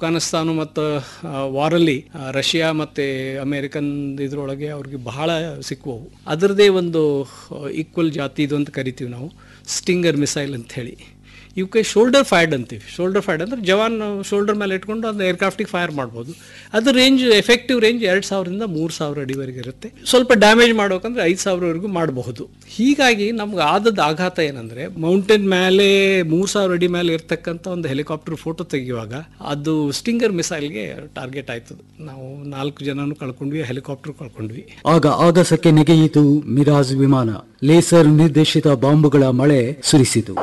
ಅಫ್ಘಾನಿಸ್ತಾನ ಮತ್ತು ವಾರಲ್ಲಿ ಆ, ರಷ್ಯಾ ಮತ್ತು ಅಮೇರಿಕನ್ ಇದ್ರೊಳಗೆ ಅವ್ರಿಗೆ ಬಹಳ ಸಿಕ್ಕುವವು ಅದರದೇ ಒಂದು ಈಕ್ವಲ್ ಜಾತಿದು ಅಂತ ಕರಿತೀವಿ ನಾವು ಸ್ಟಿಂಗರ್ ಮಿಸೈಲ್ ಅಂತ ಹೇಳಿ ಇವಕ್ಕೆ ಶೋಲ್ಡರ್ ಫೈರ್ಡ್ ಅಂತೀವಿ ಶೋಲ್ಡರ್ ಫೈರ್ಡ್ ಅಂದ್ರೆ ಜವಾನ್ ಶೋಲ್ಡರ್ ಮೇಲೆ ಇಟ್ಕೊಂಡು ಅದನ್ನ ಏರ್ಕ್ರಾಫ್ಟಿಗೆ ಫೈರ್ ಮಾಡ್ಬೋದು ಅದು ರೇಂಜ್ ಎಫೆಕ್ಟಿವ್ ರೇಂಜ್ ಎರಡು ಸಾವಿರದಿಂದ ಮೂರು ಸಾವಿರ ಅಡಿವರೆಗೆ ಇರುತ್ತೆ ಸ್ವಲ್ಪ ಡ್ಯಾಮೇಜ್ ಮಾಡ್ಬೇಕಂದ್ರೆ ಐದು ಸಾವಿರವರೆಗೂ ಮಾಡಬಹುದು ಹೀಗಾಗಿ ನಮ್ಗೆ ಆದದ್ದು ಆಘಾತ ಏನಂದ್ರೆ ಮೌಂಟೇನ್ ಮೇಲೆ ಮೂರು ಸಾವಿರ ಅಡಿ ಮೇಲೆ ಇರ್ತಕ್ಕಂಥ ಒಂದು ಹೆಲಿಕಾಪ್ಟರ್ ಫೋಟೋ ತೆಗೆಯುವಾಗ ಅದು ಸ್ಟಿಂಗರ್ ಮಿಸೈಲ್ಗೆ ಟಾರ್ಗೆಟ್ ಆಯ್ತದು ನಾವು ನಾಲ್ಕು ಜನನು ಕಳ್ಕೊಂಡ್ವಿ ಹೆಲಿಕಾಪ್ಟರ್ ಕಳ್ಕೊಂಡ್ವಿ ಆಗ ಆಗಸಕ್ಕೆ ನೆಗೆಯಿತು ಮಿರಾಜ್ ವಿಮಾನ ಲೇಸರ್ ನಿರ್ದೇಶಿತ ಬಾಂಬುಗಳ ಮಳೆ ಸುರಿಸಿತು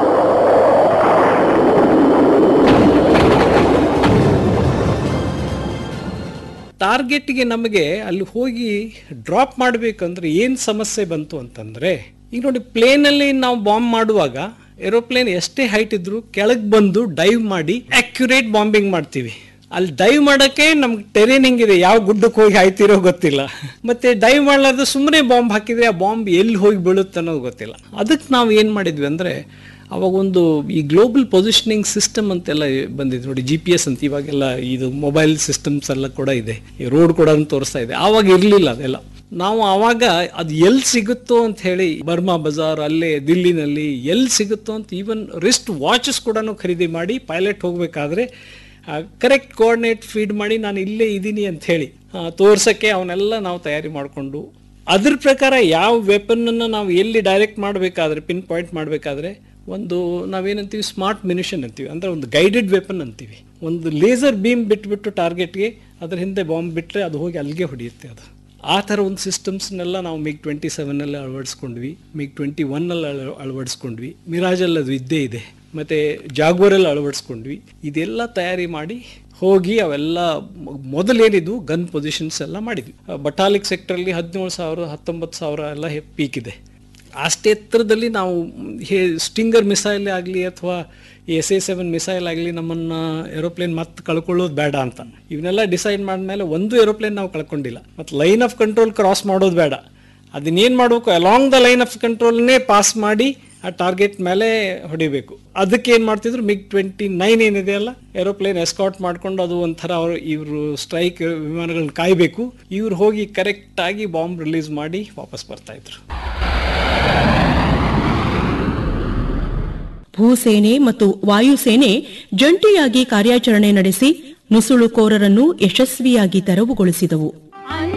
ಟಾರ್ಗೆಟ್ಗೆ ನಮಗೆ ಅಲ್ಲಿ ಹೋಗಿ ಡ್ರಾಪ್ ಮಾಡಬೇಕಂದ್ರೆ ಏನು ಸಮಸ್ಯೆ ಬಂತು ಅಂತಂದರೆ ಈಗ ನೋಡಿ ಪ್ಲೇನಲ್ಲಿ ನಾವು ಬಾಂಬ್ ಮಾಡುವಾಗ ಏರೋಪ್ಲೇನ್ ಎಷ್ಟೇ ಹೈಟ್ ಇದ್ರೂ ಕೆಳಗೆ ಬಂದು ಡೈವ್ ಮಾಡಿ ಅಕ್ಯುರೇಟ್ ಬಾಂಬಿಂಗ್ ಮಾಡ್ತೀವಿ ಅಲ್ಲಿ ಡೈವ್ ಮಾಡೋಕ್ಕೆ ನಮ್ಗೆ ಟೆರೇನಿಂಗ್ ಇದೆ ಯಾವ ಗುಡ್ಡಕ್ಕೆ ಹೋಗಿ ಆಯ್ತಿರೋ ಗೊತ್ತಿಲ್ಲ ಮತ್ತೆ ಡೈವ್ ಮಾಡಲಾರ್ದು ಸುಮ್ಮನೆ ಬಾಂಬ್ ಹಾಕಿದ್ರೆ ಆ ಬಾಂಬ್ ಎಲ್ಲಿ ಹೋಗಿ ಬೀಳುತ್ತೆ ಅನ್ನೋದು ಗೊತ್ತಿಲ್ಲ ಅದಕ್ಕೆ ನಾವು ಏನು ಮಾಡಿದ್ವಿ ಅಂದರೆ ಅವಾಗ ಒಂದು ಈ ಗ್ಲೋಬಲ್ ಪೊಸಿಷನಿಂಗ್ ಸಿಸ್ಟಮ್ ಅಂತೆಲ್ಲ ಬಂದಿದೆ ನೋಡಿ ಜಿ ಪಿ ಎಸ್ ಅಂತ ಇವಾಗೆಲ್ಲ ಇದು ಮೊಬೈಲ್ ಸಿಸ್ಟಮ್ಸ್ ಎಲ್ಲ ಕೂಡ ಇದೆ ಈ ರೋಡ್ ಕೂಡ ತೋರಿಸ್ತಾ ಇದೆ ಆವಾಗ ಇರಲಿಲ್ಲ ಅದೆಲ್ಲ ನಾವು ಆವಾಗ ಅದು ಎಲ್ಲಿ ಸಿಗುತ್ತೋ ಅಂತ ಹೇಳಿ ಬರ್ಮಾ ಬಜಾರ್ ಅಲ್ಲೇ ದಿಲ್ಲಿನಲ್ಲಿ ಎಲ್ಲಿ ಸಿಗುತ್ತೋ ಅಂತ ಈವನ್ ರಿಸ್ಟ್ ವಾಚಸ್ ಕೂಡ ಖರೀದಿ ಮಾಡಿ ಪೈಲಟ್ ಹೋಗಬೇಕಾದ್ರೆ ಕರೆಕ್ಟ್ ಕೋಆರ್ಡಿನೇಟ್ ಫೀಡ್ ಮಾಡಿ ನಾನು ಇಲ್ಲೇ ಇದ್ದೀನಿ ಅಂತ ಹೇಳಿ ಆ, ತೋರ್ಸಕ್ಕೆ ಅವನ್ನೆಲ್ಲ ನಾವು ತಯಾರಿ ಮಾಡಿಕೊಂಡು ಅದ್ರ ಪ್ರಕಾರ ಯಾವ ವೆಪನ್ನ ನಾವು ಎಲ್ಲಿ ಡೈರೆಕ್ಟ್ ಮಾಡಬೇಕಾದ್ರೆ ಪಿನ್ ಪಾಯಿಂಟ್ ಮಾಡಬೇಕಾದ್ರೆ ಒಂದು ನಾವೇನಂತೀವಿ ಸ್ಮಾರ್ಟ್ ಮಿನಿಷನ್ ಅಂತೀವಿ ಅಂದರೆ ಒಂದು ಗೈಡೆಡ್ ವೆಪನ್ ಅಂತೀವಿ ಒಂದು ಲೇಸರ್ ಬೀಮ್ ಬಿಟ್ಬಿಟ್ಟು ಟಾರ್ಗೆಟ್ಗೆ ಅದ್ರ ಹಿಂದೆ ಬಾಂಬ್ ಬಿಟ್ಟರೆ ಅದು ಹೋಗಿ ಅಲ್ಲಿಗೆ ಹೊಡೆಯುತ್ತೆ ಅದು ಆ ಥರ ಒಂದು ಸಿಸ್ಟಮ್ಸ್ನೆಲ್ಲ ನಾವು ಮಿಗ್ ಟ್ವೆಂಟಿ ಸೆವೆನಲ್ಲಿ ಅಳವಡಿಸ್ಕೊಂಡ್ವಿ ಮಿಗ್ ಟ್ವೆಂಟಿ ಒನ್ನಲ್ಲಿ ಅಳ ಅಳವಡಿಸ್ಕೊಂಡ್ವಿ ಮಿರಾಜಲ್ಲಿ ಅದು ಇದ್ದೇ ಇದೆ ಮತ್ತು ಜಾಗ್ವರಲ್ಲಿ ಅಳವಡಿಸ್ಕೊಂಡ್ವಿ ಇದೆಲ್ಲ ತಯಾರಿ ಮಾಡಿ ಹೋಗಿ ಅವೆಲ್ಲ ಮೊ- ಮೊದಲೇನಿದ್ವು ಗನ್ ಪೊಸಿಷನ್ಸ್ ಎಲ್ಲ ಮಾಡಿದ್ವಿ ಬಟಾಲಿಕ್ ಸೆಕ್ಟ್ರಲ್ಲಿ ಹದಿನೇಳು ಸಾವಿರ ಹತ್ತೊಂಬತ್ತು ಸಾವಿರ ಎಲ್ಲ ಪೀಕ್ ಇದೆ ಅಷ್ಟೇ ಎತ್ತರದಲ್ಲಿ ನಾವು ಹೇ ಸ್ಟಿಂಗರ್ ಮಿಸೈಲ್ ಆಗಲಿ ಅಥವಾ ಎಸ್ ಎ ಸೆವೆನ್ ಮಿಸೈಲ್ ಆಗಲಿ ನಮ್ಮನ್ನು ಏರೋಪ್ಲೇನ್ ಮತ್ತೆ ಕಳ್ಕೊಳ್ಳೋದು ಬೇಡ ಅಂತ ಇವನ್ನೆಲ್ಲ ಡಿಸೈಡ್ ಮಾಡಿದ್ಮೇಲೆ ಒಂದು ಏರೋಪ್ಲೇನ್ ನಾವು ಕಳ್ಕೊಂಡಿಲ್ಲ ಮತ್ತು ಲೈನ್ ಆಫ್ ಕಂಟ್ರೋಲ್ ಕ್ರಾಸ್ ಮಾಡೋದು ಬೇಡ ಅದನ್ನೇನು ಮಾಡಬೇಕು ಅಲಾಂಗ್ ದ ಲೈನ್ ಆಫ್ ಕಂಟ್ರೋಲ್ನೇ ಪಾಸ್ ಮಾಡಿ ಆ ಟಾರ್ಗೆಟ್ ಮೇಲೆ ಹೊಡಿಬೇಕು ಅದಕ್ಕೆ ಏನು ಮಾಡ್ತಿದ್ರು ಮಿಗ್ ಟ್ವೆಂಟಿ ನೈನ್ ಏನಿದೆ ಅಲ್ಲ ಏರೋಪ್ಲೇನ್ ಎಸ್ಕಾಟ್ ಮಾಡ್ಕೊಂಡು ಅದು ಒಂಥರ ಅವರು ಇವರು ಸ್ಟ್ರೈಕ್ ವಿಮಾನಗಳನ್ನ ಕಾಯಬೇಕು ಇವ್ರು ಹೋಗಿ ಕರೆಕ್ಟಾಗಿ ಬಾಂಬ್ ರಿಲೀಸ್ ಮಾಡಿ ವಾಪಸ್ ಬರ್ತಾ ಇದ್ರು ಭೂಸೇನೆ ಮತ್ತು ವಾಯುಸೇನೆ ಜಂಟಿಯಾಗಿ ಕಾರ್ಯಾಚರಣೆ ನಡೆಸಿ ನುಸುಳುಕೋರರನ್ನು ಯಶಸ್ವಿಯಾಗಿ ತೆರವುಗೊಳಿಸಿದವು